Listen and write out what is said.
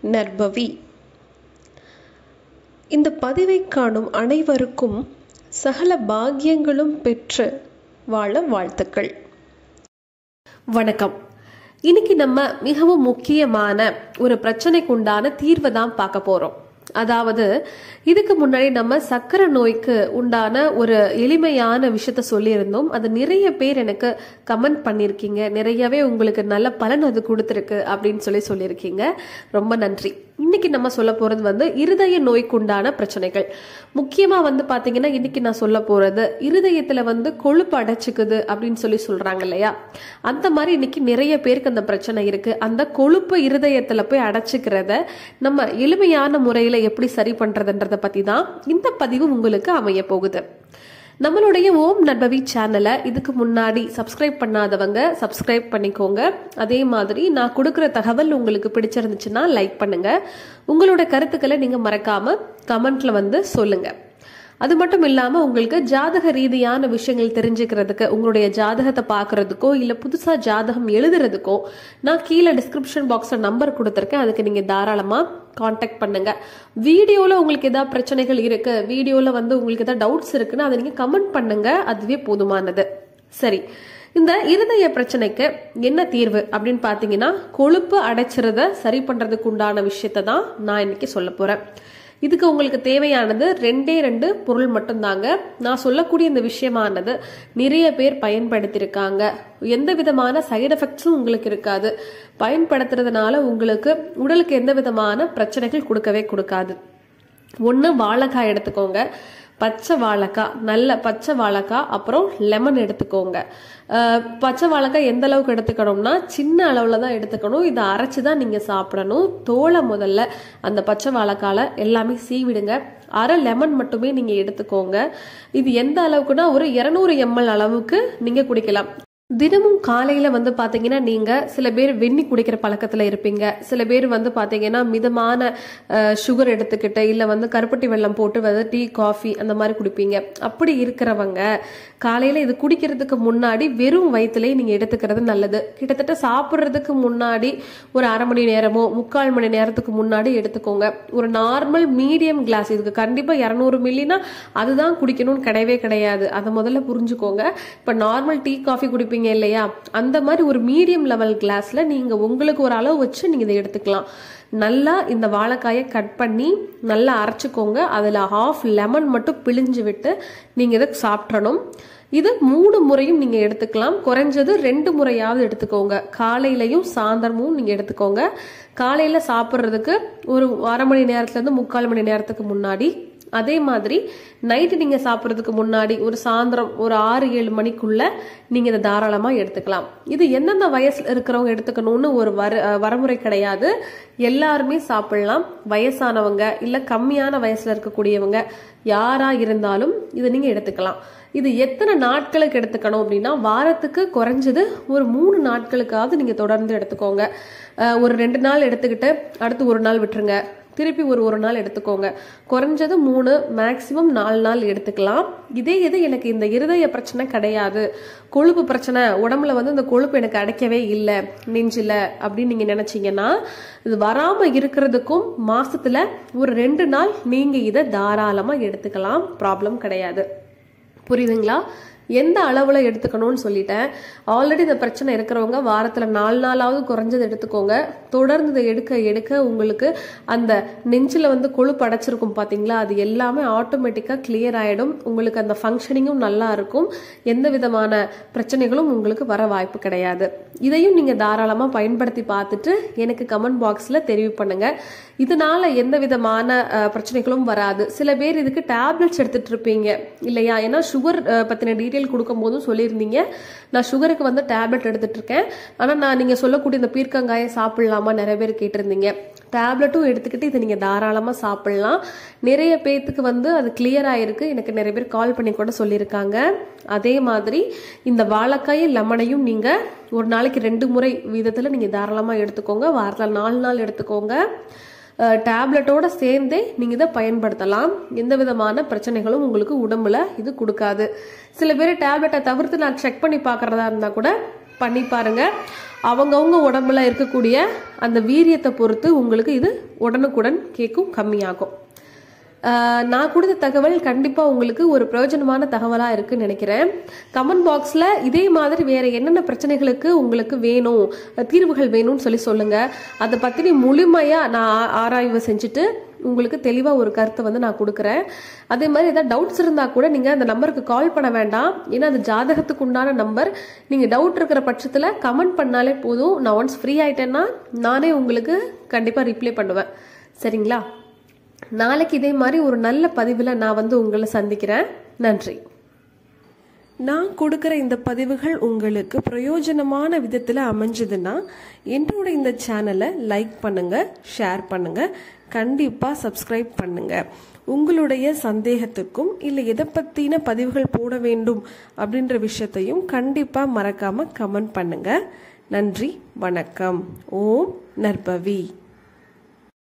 நற்பவி இந்த பதிவை காணும் அனைவருக்கும் சகல பாக்கியங்களும் பெற்று வாழ வாழ்த்துக்கள் வணக்கம் இன்னைக்கு நம்ம மிகவும் முக்கியமான ஒரு பிரச்சனைக்கு உண்டான தீர்வை தான் பார்க்க போறோம் அதாவது இதுக்கு முன்னாடி நம்ம சக்கரை நோய்க்கு உண்டான ஒரு எளிமையான விஷயத்த சொல்லியிருந்தோம் அது நிறைய பேர் எனக்கு கமெண்ட் பண்ணியிருக்கீங்க நிறையவே உங்களுக்கு நல்ல பலன் அது கொடுத்துருக்கு அப்படின்னு சொல்லி சொல்லியிருக்கீங்க ரொம்ப நன்றி இன்னைக்கு நம்ம சொல்ல போறது வந்து இருதய நோய்க்கு உண்டான பிரச்சனைகள் முக்கியமா வந்து பாத்தீங்கன்னா இன்னைக்கு நான் சொல்ல போறது இருதயத்துல வந்து கொழுப்பு அடைச்சுக்குது அப்படின்னு சொல்லி சொல்றாங்க இல்லையா அந்த மாதிரி இன்னைக்கு நிறைய பேருக்கு அந்த பிரச்சனை இருக்கு அந்த கொழுப்பு இருதயத்துல போய் அடைச்சுக்கிறத நம்ம எளிமையான முறையில எப்படி சரி பண்றதுன்றத பத்தி தான் இந்த பதிவு உங்களுக்கு அமைய போகுது நம்மளுடைய ஓம் நட்பவி சேனலை இதுக்கு முன்னாடி சப்ஸ்கிரைப் பண்ணாதவங்க சப்ஸ்கிரைப் பண்ணிக்கோங்க அதே மாதிரி நான் கொடுக்குற தகவல் உங்களுக்கு பிடிச்சிருந்துச்சுன்னா லைக் பண்ணுங்க உங்களோட கருத்துக்களை நீங்க மறக்காம கமெண்ட்ல வந்து சொல்லுங்க அது மட்டும் இல்லாமல் உங்களுக்கு ஜாதக ரீதியான விஷயங்கள் தெரிஞ்சுக்கிறதுக்கு உங்களுடைய ஜாதகத்தை பார்க்கறதுக்கோ இல்லை புதுசாக ஜாதகம் எழுதுறதுக்கோ நான் கீழே டிஸ்கிரிப்ஷன் பாக்ஸில் நம்பர் கொடுத்துருக்கேன் அதுக்கு நீங்கள் தாராளமாக காண்டாக்ட் பண்ணுங்க வீடியோவில் உங்களுக்கு ஏதாவது பிரச்சனைகள் இருக்கு வீடியோவில் வந்து உங்களுக்கு ஏதாவது டவுட்ஸ் இருக்குன்னா அதை நீங்கள் கமெண்ட் பண்ணுங்க அதுவே போதுமானது சரி இந்த இருதய பிரச்சனைக்கு என்ன தீர்வு அப்படின்னு பார்த்தீங்கன்னா கொழுப்பு அடைச்சிறத சரி பண்ணுறதுக்கு உண்டான விஷயத்தை தான் நான் இன்னைக்கு சொல்ல போகிறேன் இதுக்கு உங்களுக்கு தேவையானது ரெண்டே ரெண்டு பொருள் மட்டும்தாங்க நான் சொல்லக்கூடிய இந்த விஷயமானது நிறைய பேர் பயன்படுத்தியிருக்காங்க எந்த விதமான சைடு எஃபெக்ட்ஸும் உங்களுக்கு இருக்காது பயன்படுத்துறதுனால உங்களுக்கு உடலுக்கு எந்த விதமான பிரச்சனைகள் கொடுக்கவே கொடுக்காது ஒன்று வாழைக்காய் எடுத்துக்கோங்க பச்சை வாழைக்காய் நல்ல பச்சை வாழைக்காய் அப்புறம் லெமன் எடுத்துக்கோங்க பச்சை வாழைக்காய் எந்த அளவுக்கு எடுத்துக்கணும்னா சின்ன அளவில் தான் எடுத்துக்கணும் இதை அரைச்சி தான் நீங்கள் சாப்பிடணும் தோலை முதல்ல அந்த பச்சை வாழைக்கால எல்லாமே சீவிடுங்க அரை லெமன் மட்டுமே நீங்கள் எடுத்துக்கோங்க இது எந்த அளவுக்குன்னா ஒரு இரநூறு எம்எல் அளவுக்கு நீங்கள் குடிக்கலாம் தினமும் காலையில வந்து பாத்தீங்கன்னா நீங்க சில பேர் வெந்நி குடிக்கிற பழக்கத்துல இருப்பீங்க சில பேர் வந்து பாத்தீங்கன்னா மிதமான சுகர் எடுத்துக்கிட்டு இல்ல வந்து கருப்பட்டி வெள்ளம் போட்டு வந்து டீ காஃபி அந்த மாதிரி குடிப்பீங்க அப்படி இருக்கிறவங்க காலையில இது குடிக்கிறதுக்கு முன்னாடி வெறும் வயிற்றுலேயே நீங்க எடுத்துக்கிறது நல்லது கிட்டத்தட்ட சாப்பிட்றதுக்கு முன்னாடி ஒரு அரை மணி நேரமோ முக்கால் மணி நேரத்துக்கு முன்னாடி எடுத்துக்கோங்க ஒரு நார்மல் மீடியம் கிளாஸ் இதுக்கு கண்டிப்பா இரநூறு மில்லினா அதுதான் குடிக்கணும்னு கிடையவே கிடையாது அதை முதல்ல புரிஞ்சுக்கோங்க இப்ப நார்மல் டீ காஃபி குடிப்பீங்க குடிப்பீங்க இல்லையா அந்த மாதிரி ஒரு மீடியம் லெவல் கிளாஸ்ல நீங்க உங்களுக்கு ஒரு அளவு வச்சு நீங்க இதை எடுத்துக்கலாம் நல்லா இந்த வாழைக்காயை கட் பண்ணி நல்லா அரைச்சிக்கோங்க அதில் ஹாஃப் லெமன் மட்டும் பிழிஞ்சு விட்டு நீங்கள் இதை சாப்பிட்றணும் இது மூணு முறையும் நீங்கள் எடுத்துக்கலாம் குறைஞ்சது ரெண்டு முறையாவது எடுத்துக்கோங்க காலையிலையும் சாயந்தரமும் நீங்கள் எடுத்துக்கோங்க காலையில் சாப்பிட்றதுக்கு ஒரு அரை மணி நேரத்துலேருந்து முக்கால் மணி நேரத்துக்கு முன்னாடி அதே மாதிரி நைட்டு நீங்கள் சாப்பிட்றதுக்கு முன்னாடி ஒரு சாயந்தரம் ஒரு ஆறு ஏழு மணிக்குள்ள நீங்கள் இதை தாராளமாக எடுத்துக்கலாம் இது எந்தெந்த வயசில் இருக்கிறவங்க எடுத்துக்கணும்னு ஒரு வர வரமுறை கிடையாது எல்லாருமே சாப்பிடலாம் வயசானவங்க இல்லை கம்மியான வயசில் இருக்கக்கூடியவங்க யாராக இருந்தாலும் இதை நீங்கள் எடுத்துக்கலாம் இது எத்தனை நாட்களுக்கு எடுத்துக்கணும் அப்படின்னா வாரத்துக்கு குறைஞ்சது ஒரு மூணு நாட்களுக்காவது நீங்கள் தொடர்ந்து எடுத்துக்கோங்க ஒரு ரெண்டு நாள் எடுத்துக்கிட்டு அடுத்து ஒரு நாள் விட்டுருங்க திருப்பி ஒரு ஒரு நாள் எடுத்துக்கோங்க குறைஞ்சது மூணு மேக்சிமம் நாலு நாள் எடுத்துக்கலாம் இதே இது எனக்கு இந்த இருதய பிரச்சனை கிடையாது கொழுப்பு பிரச்சனை உடம்புல வந்து இந்த கொழுப்பு எனக்கு அடைக்கவே இல்லை நெஞ்சில் அப்படின்னு நீங்கள் நினச்சிங்கன்னா இது வராமல் இருக்கிறதுக்கும் மாசத்துல ஒரு ரெண்டு நாள் நீங்கள் இதை தாராளமாக எடுத்துக்கலாம் ப்ராப்ளம் கிடையாது புரியுதுங்களா எந்த அளவில் எடுத்துக்கணும்னு சொல்லிட்டேன் ஆல்ரெடி இந்த பிரச்சனை இருக்கிறவங்க வாரத்தில் நாலு நாளாவது குறைஞ்சது எடுத்துக்கோங்க தொடர்ந்து இதை எடுக்க எடுக்க உங்களுக்கு அந்த நெஞ்சில் வந்து கொழுப்பு அடைச்சிருக்கும் பார்த்தீங்களா அது எல்லாமே ஆட்டோமேட்டிக்காக கிளியர் ஆகிடும் உங்களுக்கு அந்த ஃபங்க்ஷனிங்கும் நல்லா இருக்கும் எந்த விதமான பிரச்சனைகளும் உங்களுக்கு வர வாய்ப்பு கிடையாது இதையும் நீங்கள் தாராளமாக பயன்படுத்தி பார்த்துட்டு எனக்கு கமெண்ட் பாக்ஸில் தெரிவு பண்ணுங்க இதனால எந்த விதமான பிரச்சனைகளும் வராது சில பேர் இதுக்கு டேப்லெட்ஸ் எடுத்துட்டு இருப்பீங்க இல்லையா ஏன்னா சுகர் பற்றின டீட்டெயில் டீட்டெயில் கொடுக்கும் போதும் சொல்லியிருந்தீங்க நான் சுகருக்கு வந்து டேப்லெட் எடுத்துட்டு இருக்கேன் ஆனால் நான் நீங்கள் சொல்லக்கூடிய இந்த பீர்க்கங்காயை சாப்பிடலாமா நிறைய பேர் கேட்டிருந்தீங்க டேப்லெட்டும் எடுத்துக்கிட்டு இதை நீங்கள் தாராளமாக சாப்பிடலாம் நிறைய பேர்த்துக்கு வந்து அது கிளியர் ஆயிருக்கு எனக்கு நிறைய பேர் கால் பண்ணி கூட சொல்லியிருக்காங்க அதே மாதிரி இந்த வாழைக்காயும் லெமனையும் நீங்கள் ஒரு நாளைக்கு ரெண்டு முறை விதத்தில் நீங்கள் தாராளமாக எடுத்துக்கோங்க வாரத்தில் நாலு நாள் எடுத்துக்கோங்க டேப்லெட்டோட சேர்ந்தே நீங்கள் இதை பயன்படுத்தலாம் எந்த விதமான பிரச்சனைகளும் உங்களுக்கு உடம்புல இது கொடுக்காது சில பேர் டேப்லெட்டை தவிர்த்து நான் செக் பண்ணி பார்க்குறதா இருந்தால் கூட பண்ணி பாருங்க அவங்கவுங்க உடம்புல இருக்கக்கூடிய அந்த வீரியத்தை பொறுத்து உங்களுக்கு இது உடனுக்குடன் கேட்கும் கம்மியாகும் ஆஹ் நான் கொடுத்த தகவல் கண்டிப்பாக உங்களுக்கு ஒரு பிரயோஜனமான தகவலாக இருக்குன்னு நினைக்கிறேன் கமெண்ட் பாக்ஸில் இதே மாதிரி வேற என்னென்ன பிரச்சனைகளுக்கு உங்களுக்கு வேணும் தீர்வுகள் வேணும்னு சொல்லி சொல்லுங்க அதை பற்றி முழுமையாக நான் ஆ- ஆராய்வு செஞ்சுட்டு உங்களுக்கு தெளிவாக ஒரு கருத்தை வந்து நான் கொடுக்குறேன் அதே மாதிரி ஏதாவது டவுட்ஸ் இருந்தால் கூட நீங்கள் அந்த நம்பருக்கு கால் பண்ண வேண்டாம் ஏன்னா அது ஜாதகத்துக்கு உண்டான நம்பர் நீங்கள் டவுட் இருக்கிற பட்சத்தில் கமெண்ட் பண்ணாலே போதும் நான் ஒன்ஸ் ஃப்ரீ ஆயிட்டேன்னா நானே உங்களுக்கு கண்டிப்பாக ரிப்ளை பண்ணுவேன் சரிங்களா நாளைக்கு இதே மாதிரி ஒரு நல்ல பதிவில் நான் வந்து உங்களை சந்திக்கிறேன் நன்றி நான் கொடுக்குற இந்த பதிவுகள் உங்களுக்கு பிரயோஜனமான விதத்தில் அமைஞ்சதுன்னா என்னோட இந்த சேனலை லைக் பண்ணுங்க ஷேர் பண்ணுங்க கண்டிப்பாக சப்ஸ்கிரைப் பண்ணுங்க உங்களுடைய சந்தேகத்துக்கும் இல்லை எதை பற்றின பதிவுகள் போட வேண்டும் அப்படின்ற விஷயத்தையும் கண்டிப்பாக மறக்காம கமெண்ட் பண்ணுங்க நன்றி வணக்கம் ஓம் நற்பவி